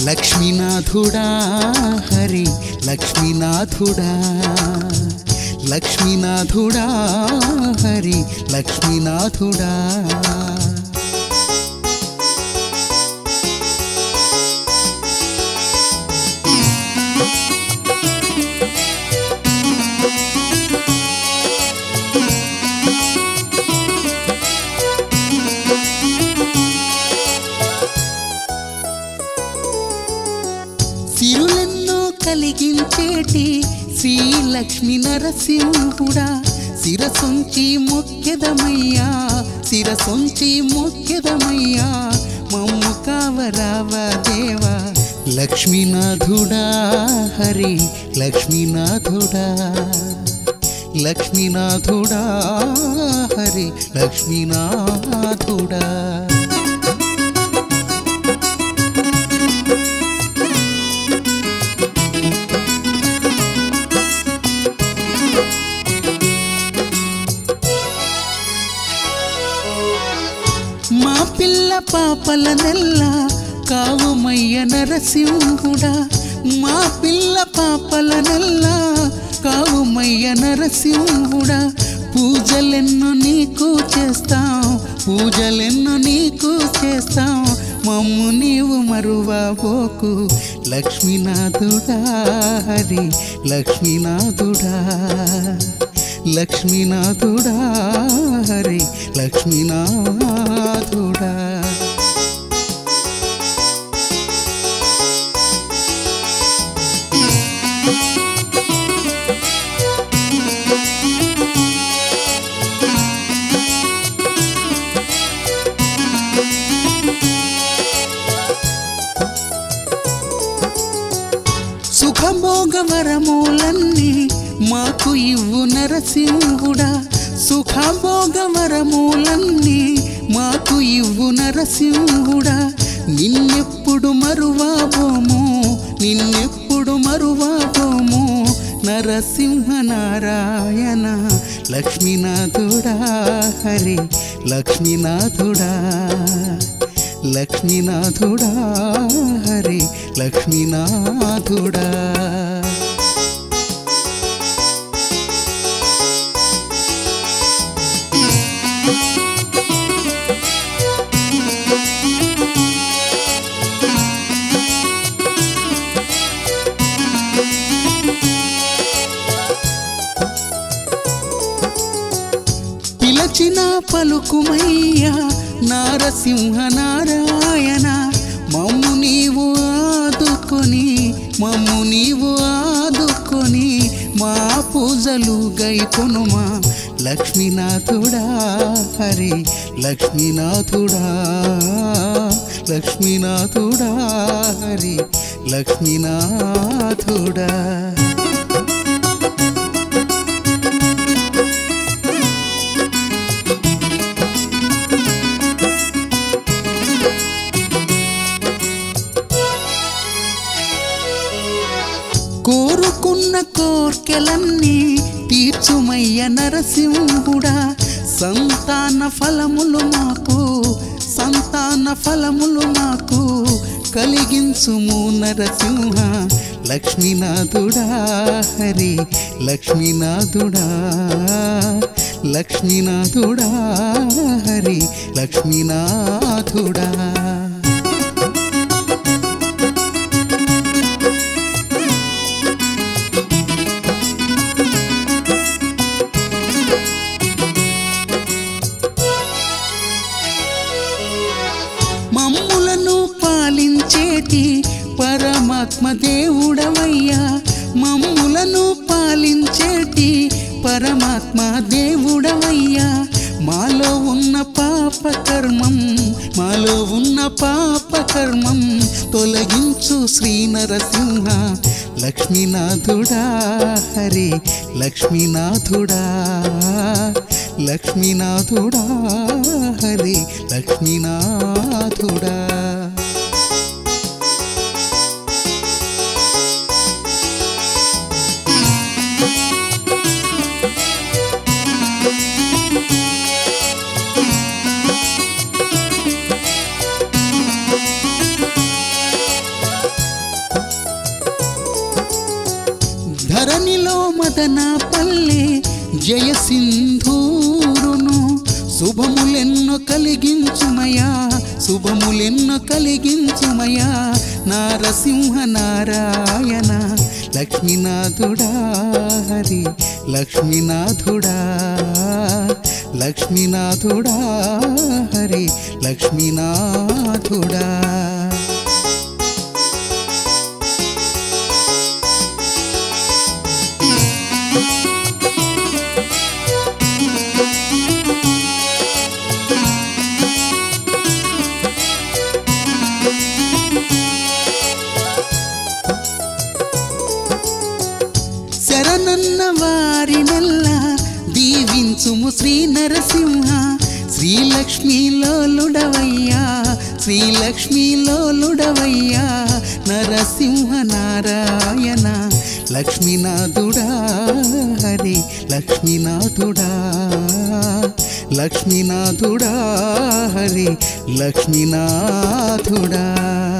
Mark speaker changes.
Speaker 1: లక్ష్మీనాథుడా హరి లక్ష్మీనాథుడా లక్ష్మీనాథుడా హరి లక్ష్మీనాథుడా సిరులెన్నో కలిగించేటి శ్రీ లక్ష్మీ నరసింహుడా శిరసొంచి మొక్కెదమయ్యా శిరసొంచి మొక్కెదమయ్యా మమ్ము కావరావా దేవా లక్ష్మీనాథుడా హరి లక్ష్మీనాథుడా లక్ష్మీనాథుడా హరి లక్ష్మీనాథుడా మా పిల్ల పాపల నెల్ల కావుమయ్య నరసింహుడా మా పిల్ల పాపల నెల్ల కావుమయ్య నరసింహుడా పూజలెన్నో నీకు చేస్తాం పూజలెన్నో నీకు చేస్తాం మమ్ము నీవు మరువబోకు లక్ష్మీనాథుడా హరి లక్ష్మీనాథుడా లక్ష్మీనాథుడా హరి లక్ష్మీనాథుడా సుఖభోగ వరములన్నీ మాకు ఇవ్వు నరసింహుడా సుఖభోగ వరములన్నీ మాకు ఇవ్వు నరసింహుడా నిన్నెప్పుడు మరువాబోము నిన్నెప్పుడు మరువాబోము నరసింహ నారాయణ లక్ష్మీనాథుడా హరి లక్ష్మీనాథుడా లక్ష్మీనాథుడా హరి లక్ష్మీనాథుడా పిలచిన పలుకుమయ్యా నారసింహ నారాయణ మమ్ము నీవు ఆదుకొని మమ్ము నీవు ఆదుకొని మా పూజలు గైకొనుమా లక్ష్మీనాథుడా హరి లక్ష్మీనాథుడా లక్ష్మీనాథుడా హరి లక్ష్మీనాథుడా కోరుకున్న కోర్కెలన్నీ తీర్చుమయ్య నరసింహుడా సంతాన ఫలములు మాకు సంతాన ఫలములు మాకు కలిగించుము నరసింహ లక్ష్మీనాథుడా హరి లక్ష్మీనాథుడా లక్ష్మీనాథుడా హరి లక్ష్మీనాథుడా మమ్ములను పాలించేటి పరమాత్మ దేవుడవయ్యా మమ్ములను పాలించేటి పరమాత్మ దేవుడవయ్యా మాలో ఉన్న పాప కర్మం మాలో ఉన్న పాప కర్మం తొలగించు శ్రీ నరసింహ లక్ష్మీనాథుడా హరి లక్ష్మీనాథుడా లక్ష్మీనాథుడా హరి లక్ష్మీనాథుడా మదన పల్లె జయ సింధూరును శుభములెన్నో కలిగించుమయా శుభములెన్నో కలిగించుమయా నారసింహ నారాయణ లక్ష్మీనాథుడా హరి లక్ష్మీనాథుడా లక్ష్మీనాథుడా హరి లక్ష్మీనాథుడా శరణన్న వారినెల్ల దీవించుము శ్రీ నరసింహ శ్రీలక్ష్మీలోలుడవయ్యా శ్రీలక్ష్మీలోలుడవయ్యా నరసింహ నారాయణ లక్ష్మీనాథుడా హరి లక్ష్మీనాథుడా లక్ష్మీనాథుడా హరి లక్ష్మీనాథుడా